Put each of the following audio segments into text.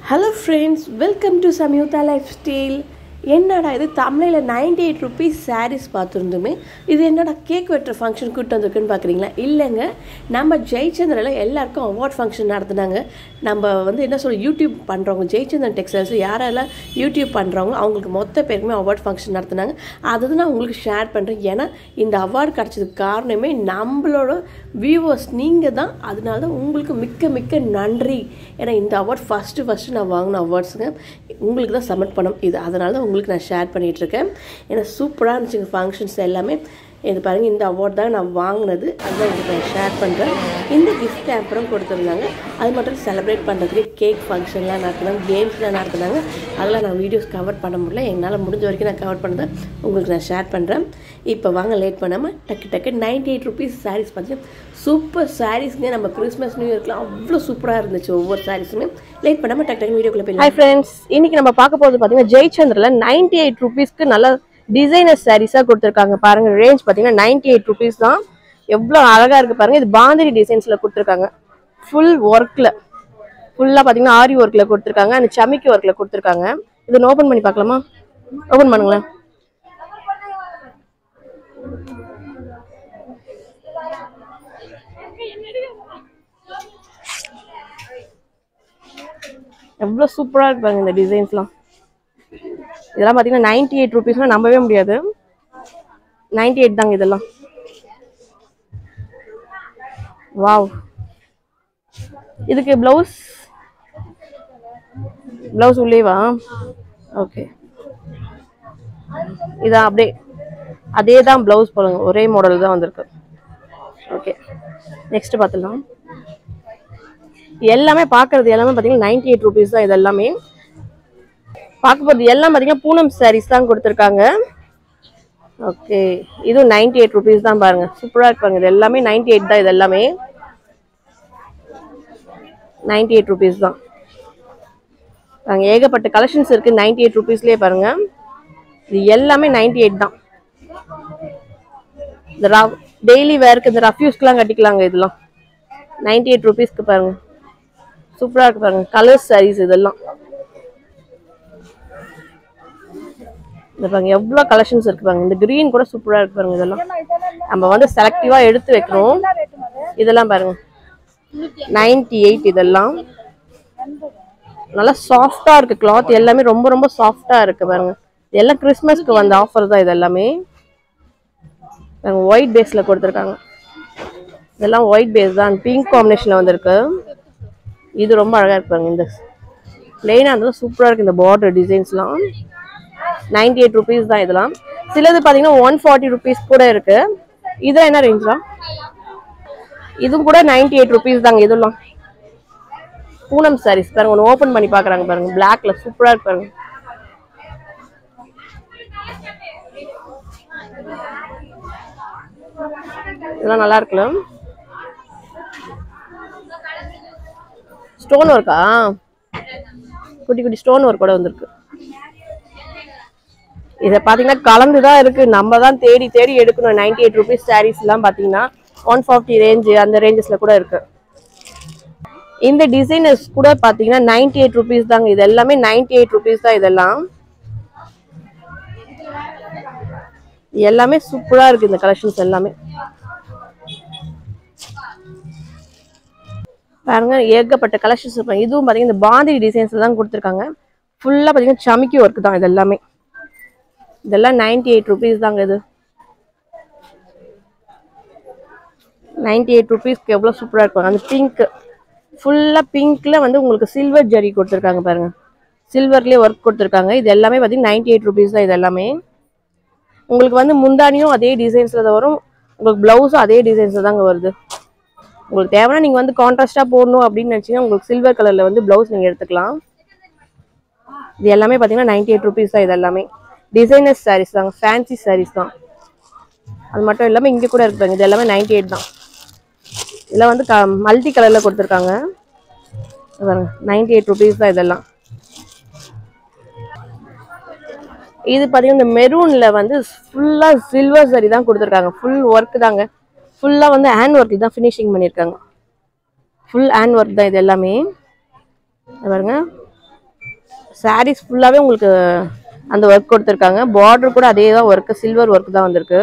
hello friends welcome to Samyuktha lifestyle என்னடா இது தமிழில் நைன்டி எயிட் ருபீஸ் சாரீஸ் பார்த்துருந்துமே இது என்னடா கேக் வெட்டுற ஃபங்க்ஷன் கூட்டு வந்திருக்குன்னு பார்க்குறீங்களா இல்லைங்க நம்ம ஜெயச்சந்திரில் எல்லாருக்கும் அவார்ட் ஃபங்க்ஷன் நடத்துனாங்க நம்ம வந்து என்ன சொல்ல யூடியூப் பண்ணுறவங்க ஜெயச்சந்திரன் டெக்ஸ்டைல்ஸ் யாரெல்லாம் யூடியூப் பண்ணுறவங்களோ அவங்களுக்கு மொத்த பேருக்குமே அவார்ட் ஃபங்க்ஷன் நடத்துனாங்க அதை நான் உங்களுக்கு ஷேர் பண்ணுறேன் ஏன்னா இந்த அவார்டு கிடச்சதுக்கு காரணமே நம்மளோட வியூவர்ஸ் நீங்கள் தான் அதனால தான் உங்களுக்கு மிக்க மிக்க நன்றி ஏன்னா இந்த அவார்ட் ஃபஸ்ட்டு ஃபஸ்ட்டு நான் வாங்கின அவார்ட்ஸுங்க உங்களுக்கு தான் சப்மிட் பண்ணோம் இது அதனால தான் உங்களுக்கு நான் ஷேர் பண்ணிகிட்ருக்கேன் ஏன்னா சூப்பராக இருந்துச்சுங்க ஃபங்க்ஷன்ஸ் எல்லாமே இது பாருங்கள் இந்த அவார்ட் தான் நான் வாங்கினது அதுதான் உங்களுக்கு நான் ஷேர் பண்ணுறேன் இந்த கிஃப்ட் அப்புறம் கொடுத்துருந்தாங்க அது மட்டும் செலிப்ரேட் பண்ணுறதுக்கு கேக் ஃபங்க்ஷன்லாம் நடத்தினாங்க கேம்ஸ்லாம் நடத்தினாங்க அதெல்லாம் நான் வீடியோஸ் கவர் பண்ண முடியல என்னால் முடிஞ்ச வரைக்கும் நான் கவர் பண்ணதை உங்களுக்கு நான் ஷேர் பண்ணுறேன் இப்போ வாங்க லேட் பண்ணாமல் டக்கு டக்கு நைன்டி எயிட் ருபீஸ் சாரீஸ் பார்த்தீங்கன்னா சூப்பர் சாரீஸ்ங்க நம்ம கிறிஸ்மஸ் நியூ இயர்க்குலாம் அவ்வளோ சூப்பராக இருந்துச்சு ஒவ்வொரு சாரீஸுமே லேட் பண்ணாமல் டக்கு டக்கு வீடியோக்குள்ளே போய் ஹாய் ஃப்ரெண்ட்ஸ் இன்னைக்கு நம்ம பார்க்க போகிறது பார்த்தீங்கன்னா ஜெயச்சந்திரில் நைன்டி எயிட் ருபீஸ்க்கு நல்ல டிசைனர் சாரீஸாக கொடுத்துருக்காங்க பாருங்க ரேஞ்ச் பார்த்தீங்கன்னா நைன்டி எயிட் ருபீஸ் தான் எவ்வளோ அழகாக இருக்குது பாருங்க இது பாந்திரி டிசைன்ஸில் கொடுத்துருக்காங்க ஃபுல் ஒர்க்கில் ஃபுல்லாக பார்த்தீங்கன்னா ஆரி ஒர்க்கில் கொடுத்துருக்காங்க அந்த சமிக்கி ஒர்க்கில் கொடுத்துருக்காங்க இது ஓப்பன் பண்ணி பார்க்கலாமா ஓப்பன் பண்ணுங்களேன் எவ்வளோ சூப்பராக இருக்கு பாருங்க இந்த டிசைன்ஸ்லாம் இதெல்லாம் பார்த்தீங்கன்னா நைன்டி எயிட் ருபீஸ்லாம் நம்பவே முடியாது நைன்டி எயிட் தாங்க இதெல்லாம் வாவ் இதுக்கு ப்ளவுஸ் ப்ளவுஸ் உள்ளேவா ஓகே இதான் அப்படியே அதே தான் ப்ளவுஸ் போடுங்க ஒரே மாடல் தான் வந்திருக்கு ஓகே நெக்ஸ்ட் பார்த்துலாம் எல்லாமே பார்க்கறது எல்லாமே பார்த்தீங்கன்னா நைன்டி எயிட் ருபீஸ் தான் இது எல்லாமே பார்க்க போகிறது எல்லாம் பார்த்தீங்கன்னா பூனம் சாரீஸ் தான் கொடுத்துருக்காங்க ஓகே இதுவும் நைன்டி எயிட் ருபீஸ் தான் பாருங்க சூப்பராக இருப்பாங்க இது எல்லாமே நைன்டி எயிட் தான் இது எல்லாமே நைன்டி எயிட் ருபீஸ் தான் பாருங்க ஏகப்பட்ட கலெக்ஷன்ஸ் இருக்கு நைன்டி எயிட் ருபீஸ்லேயே பாருங்க இது எல்லாமே நைன்டி எயிட் தான் இந்த டெய்லி வேர்க்கு இந்த ரஃப்யூஸ்க்குலாம் கட்டிக்கலாங்க இதெல்லாம் நைன்டி எயிட் ருபீஸ்க்கு பாருங்க சூப்பராக இருக்கு பாருங்க கலர்ஸ் சாரீஸ் இதெல்லாம் இந்த பாருங்க எவ்வளோ கலெக்ஷன்ஸ் இருக்கு பாருங்க இந்த கிரீன் கூட சூப்பராக இருக்கு பாருங்க இதெல்லாம் நம்ம வந்து செலக்டிவாக எடுத்து வைக்கணும் இதெல்லாம் பாருங்க நைன்டி எயிட் இதெல்லாம் நல்லா சாஃப்டாக இருக்கு கிளாத் எல்லாமே ரொம்ப ரொம்ப சாஃப்டாக இருக்கு பாருங்க எல்லாம் கிறிஸ்மஸ்க்கு வந்த ஆஃபர் தான் இது எல்லாமே ஒயிட் பேஸில் கொடுத்துருக்காங்க இதெல்லாம் ஒயிட் பேஸ் தான் பிங்க் காம்பினேஷனில் வந்திருக்கு இது ரொம்ப அழகாக இருக்கு பாருங்க இந்த பிளெயினாக இருந்தாலும் சூப்பராக இருக்குது இந்த பார்டர் டிசைன்ஸ்லாம் நைன்டி எயிட் ருபீஸ் தான் இதெல்லாம் சிலது பார்த்தீங்கன்னா ஒன் ஃபார்ட்டி ருபீஸ் கூட இருக்கு இதெல்லாம் என்ன ரேஞ்ச்லாம் இதுவும் கூட நைன்டி எயிட் ருபீஸ் தாங்க இதெல்லாம் பூனம் சாரீஸ் பாருங்க ஒன்று ஓப்பன் பண்ணி பார்க்குறாங்க பாருங்க பிளாக்ல சூப்பராக இருக்கு பாருங்க இதெல்லாம் நல்லா இருக்குல்ல ஸ்டோன் ஒர்க்கா குட்டி குட்டி ஸ்டோன் ஒர்க் கூட வந்திருக்கு இதை பார்த்தீங்கன்னா கலந்து தான் இருக்கு நம்ம தான் தேடி தேடி எடுக்கணும் நைன்டி எயிட் ருபீஸ் சாரீஸ்லாம் பார்த்தீங்கன்னா ஒன் ஃபார்ட்டி ரேஞ்சு அந்த ரேஞ்சஸில் கூட இருக்கு இந்த டிசைனர்ஸ் கூட பார்த்தீங்கன்னா நைன்டி எயிட் ருபீஸ் தாங்க இது எல்லாமே நைன்டி எயிட் ருபீஸ் தான் இதெல்லாம் எல்லாமே சூப்பராக இருக்கு இந்த கலெக்ஷன்ஸ் எல்லாமே பாருங்க ஏகப்பட்ட கலெக்ஷன்ஸ் இருப்பாங்க இதுவும் பார்த்தீங்கன்னா இந்த பாந்திரி டிசைன்ஸ் தான் கொடுத்துருக்காங்க ஃபுல்லாக பார்த்தீங்கன்னா சமிக்கி ஒர்க் தான் இது எல்லாமே இதெல்லாம் நைன்டி எயிட் ருபீஸ் தாங்க இது நைன்டி எயிட் ருபீஸ்க்கு எவ்வளோ சூப்பராக இருக்கும் அந்த பிங்க் ஃபுல்லாக பிங்க்கில் வந்து உங்களுக்கு சில்வர் ஜரி கொடுத்துருக்காங்க பாருங்க சில்வர்லேயே ஒர்க் கொடுத்துருக்காங்க இது எல்லாமே பார்த்தீங்கன்னா நைன்டி எயிட் ருபீஸ் தான் இது எல்லாமே உங்களுக்கு வந்து முந்தானியும் அதே டிசைன்ஸில் தான் வரும் உங்களுக்கு ப்ளவுஸும் அதே டிசைன்ஸில் தாங்க வருது உங்களுக்கு தேவைன்னா நீங்கள் வந்து கான்ட்ராஸ்டாக போடணும் அப்படின்னு நினச்சிங்கன்னா உங்களுக்கு சில்வர் கலரில் வந்து ப்ளவுஸ் நீங்கள் எடுத்துக்கலாம் இது எல்லாமே பார்த்தீங்கன்னா நைன்டி எயிட் ருபீஸ் தான் இது எல்லாமே டிசைனர்ஸ் சாரீஸ் தாங்க ஃபேன்சி சாரீஸ் தான் அது மட்டும் இல்லாமல் இங்கே கூட இருப்பாங்க இது எல்லாமே நைன்டி எயிட் தான் இதெல்லாம் வந்து க மல்டி கலரில் கொடுத்துருக்காங்க பாருங்க நைன்டி எயிட் ருபீஸ் தான் இதெல்லாம் இது பார்த்தீங்கன்னா இந்த மெரூனில் வந்து ஃபுல்லாக சில்வர் சரி தான் கொடுத்துருக்காங்க ஃபுல் ஒர்க் தாங்க ஃபுல்லாக வந்து ஹேண்ட் ஒர்க் தான் ஃபினிஷிங் பண்ணியிருக்காங்க ஃபுல் ஹேண்ட் ஒர்க் தான் இது எல்லாமே இது பாருங்க சாரீஸ் ஃபுல்லாகவே உங்களுக்கு அந்த ஒர்க் கொடுத்துருக்காங்க பார்டர் கூட அதே தான் ஒர்க்கு சில்வர் ஒர்க் தான் வந்திருக்கு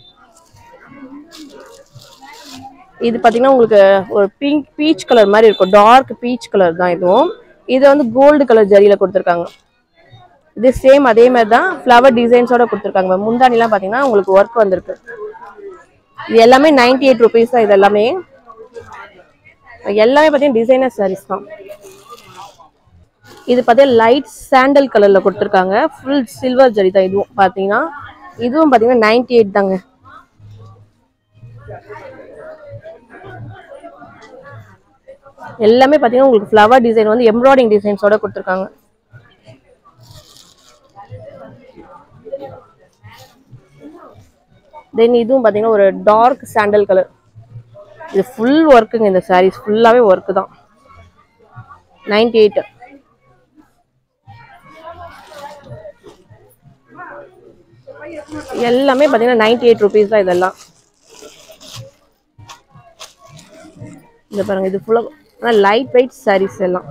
இது பார்த்தீங்கன்னா உங்களுக்கு ஒரு பிங்க் பீச் கலர் மாதிரி இருக்கும் டார்க் பீச் கலர் தான் இதுவும் இது வந்து கோல்டு கலர் ஜரியில் கொடுத்துருக்காங்க இது சேம் அதே மாதிரி தான் ஃப்ளவர் டிசைன்ஸோட கொடுத்துருக்காங்க முந்தானிலாம் பார்த்தீங்கன்னா உங்களுக்கு ஒர்க் வந்திருக்கு இது எல்லாமே நைன்டி எயிட் ருபீஸ் தான் இது எல்லாமே எல்லாமே பார்த்தீங்கன்னா டிசைனர் சாரீஸ் தான் இது பார்த்தீங்கன்னா லைட் சாண்டல் கலரில் கொடுத்துருக்காங்க ஃபுல் சில்வர் ஜரி தான் இதுவும் பார்த்தீங்கன்னா இதுவும் பார்த்தீங்கன்னா நைன்டி எயிட் தாங்க எல்லாமே பார்த்தீங்கன்னா உங்களுக்கு ஃப்ளவர் டிசைன் வந்து எம்ப்ராய்டிங் டிசைன்ஸோட கொடுத்துருக்காங்க தென் இதுவும் பார்த்தீங்கன்னா ஒரு டார்க் சாண்டல் கலர் இது ஃபுல் ஒர்க்குங்க இந்த சாரீஸ் ஃபுல்லாகவே ஒர்க்கு தான் நைன்டி எயிட் எல்லாமே பார்த்தீங்கன்னா நைன்டி எயிட் ருபீஸ் தான் இதெல்லாம் இந்த பாருங்க இது ஃபுல்லாக ஆனால் லைட் வெயிட் சாரீஸ் எல்லாம்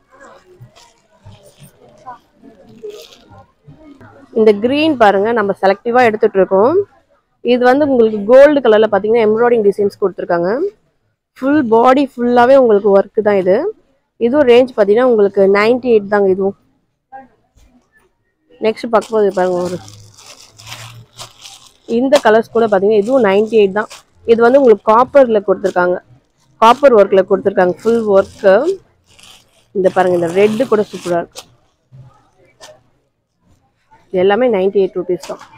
இந்த green பாருங்க நம்ம செலக்டிவாக எடுத்துட்டு இருக்கோம் இது வந்து உங்களுக்கு கோல்டு கலரில் பார்த்தீங்கன்னா எம்ப்ராய்டிங் டிசைன்ஸ் கொடுத்துருக்காங்க ஃபுல் பாடி ஃபுல்லாகவே உங்களுக்கு ஒர்க்கு தான் இது இதுவும் ரேஞ்ச் பார்த்தீங்கன்னா உங்களுக்கு நைன்டி எயிட் தாங்க இதுவும் நெக்ஸ்ட் பார்க்கும்போது பாருங்க ஒரு இந்த கலர்ஸ் கூட பார்த்தீங்கன்னா இதுவும் நைன்டி எயிட் தான் இது வந்து உங்களுக்கு காப்பரில் கொடுத்துருக்காங்க காப்பர் ஒர்க்கில் கொடுத்துருக்காங்க ஃபுல் ஒர்க்கு இந்த பாருங்க இந்த ரெட்டு கூட சூப்பராக இருக்கு இது எல்லாமே நைன்டி எயிட் ருபீஸ் தான்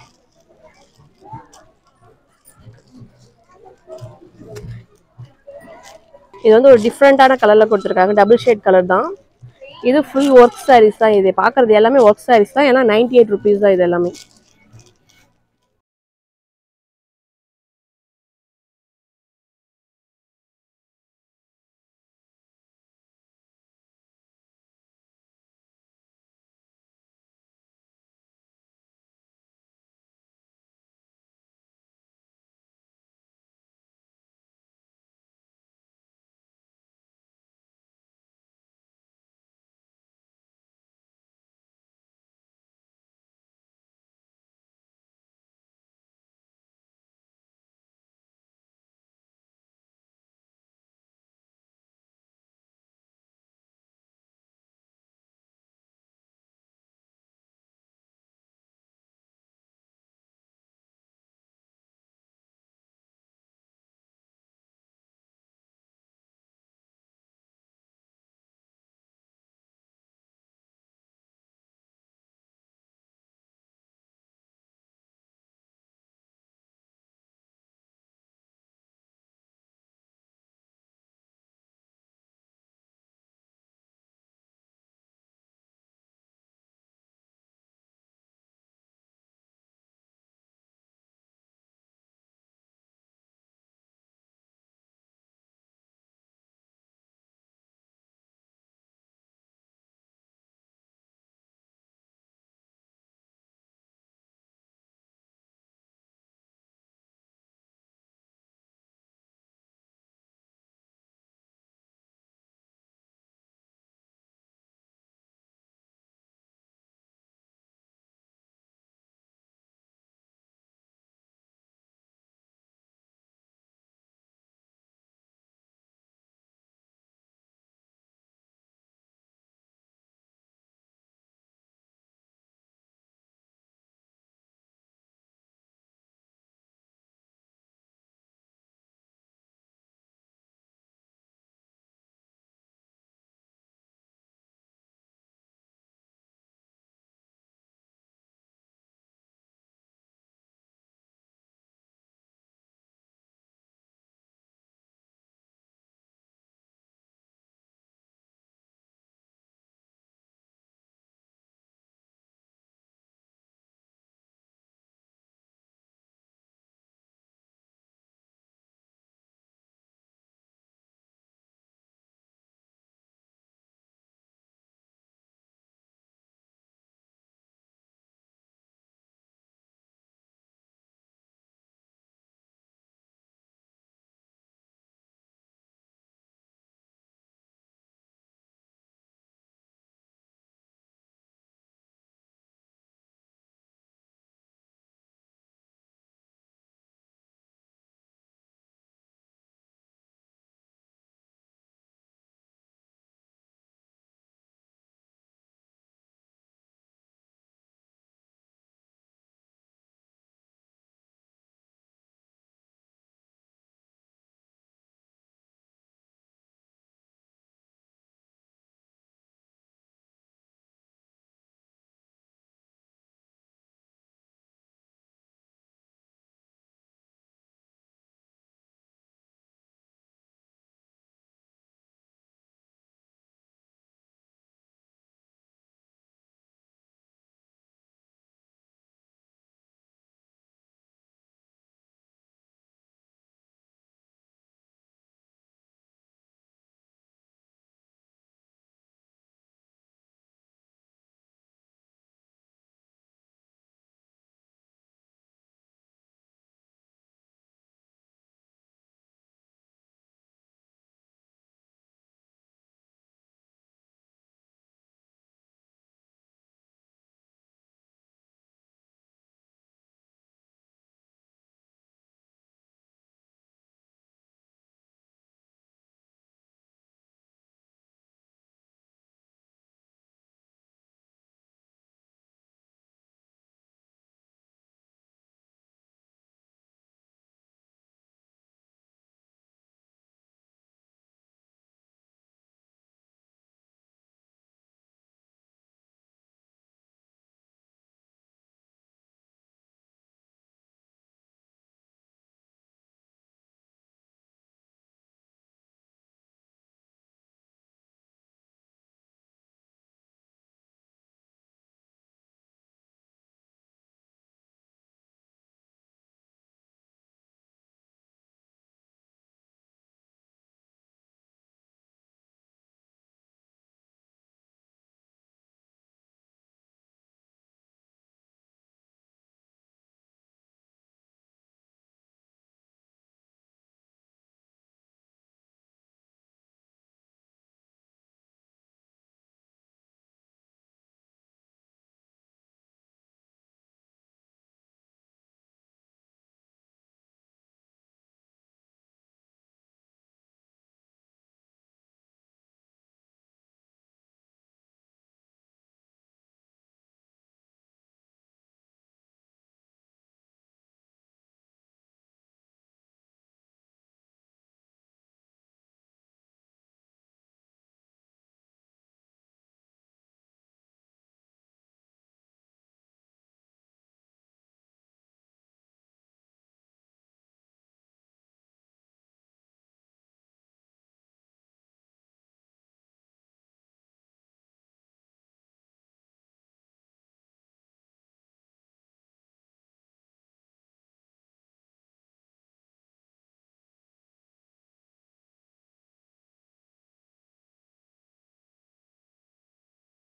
இது வந்து ஒரு டிஃப்ரெண்ட்டான கலரில் கொடுத்துருக்காங்க டபுள் ஷேட் கலர் தான் இது ஃபுல் ஒர்க் சாரீஸ் தான் இது பார்க்குறது எல்லாமே ஒர்க் சாரீஸ் தான் ஏன்னா நைன்டி எயிட் ருபீஸ் தான் இது எல்லாமே